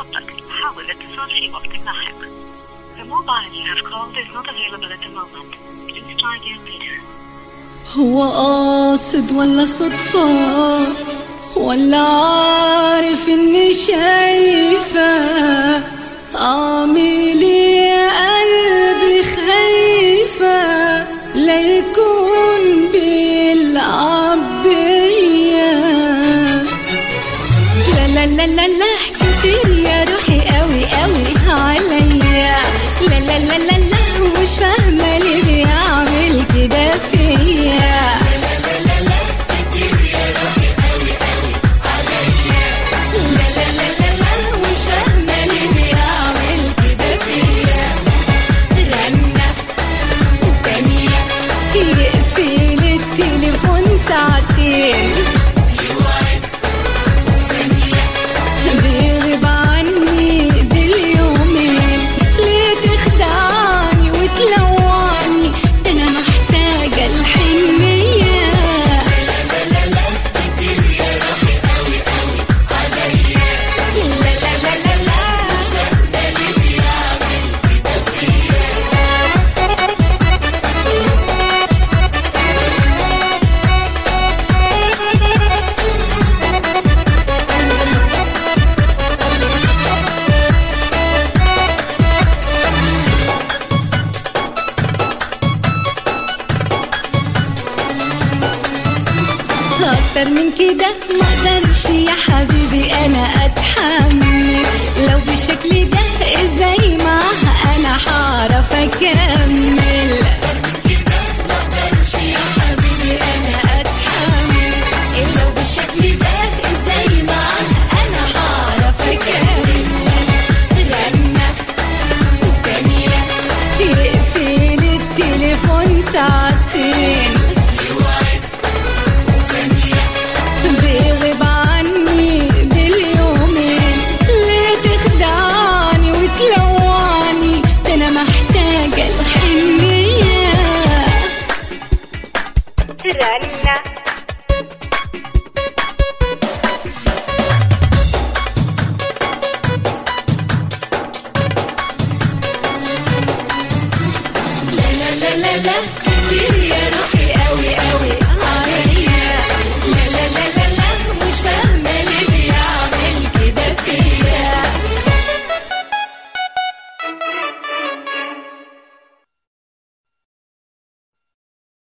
فضلك حاول الاتصال في وقت لاحق. The mobile you have called is not available at the moment. Please try again later. هو قاصد ولا صدفة ولا عارف اني شايفة اعمل ايه يا قلبي خايفة لا يكون بيلعب بيا لا لا لا لا لا كتير يا روحي قوي قوي عليا لا لا لا لا لا مش فاهمة ليه بيعمل كده فيا لا لا لا لا لا مش فاهمة ليه بيعمل كده فيا رنة وتانية يقفل التليفون ساعتين بيغيب عني باليومين ليه تخدعني وتلوعني ده انا محتاجة الحنية لا لا لا لا لا اكتر من كده ما اقدرش يا حبيبي انا اتحمل لو بالشكل ده ازاي معاها انا هعرف اكمل يا حبيبي انا اتحمل إيه لو بالشكل ده ازاي معاها انا هعرف اكمل رنة وتانية يقفل التليفون ساعتين بيغيب عني باليومين ليه تخدعني وتلوعني ده انا محتاجة الحنية رنة لا لا لا لا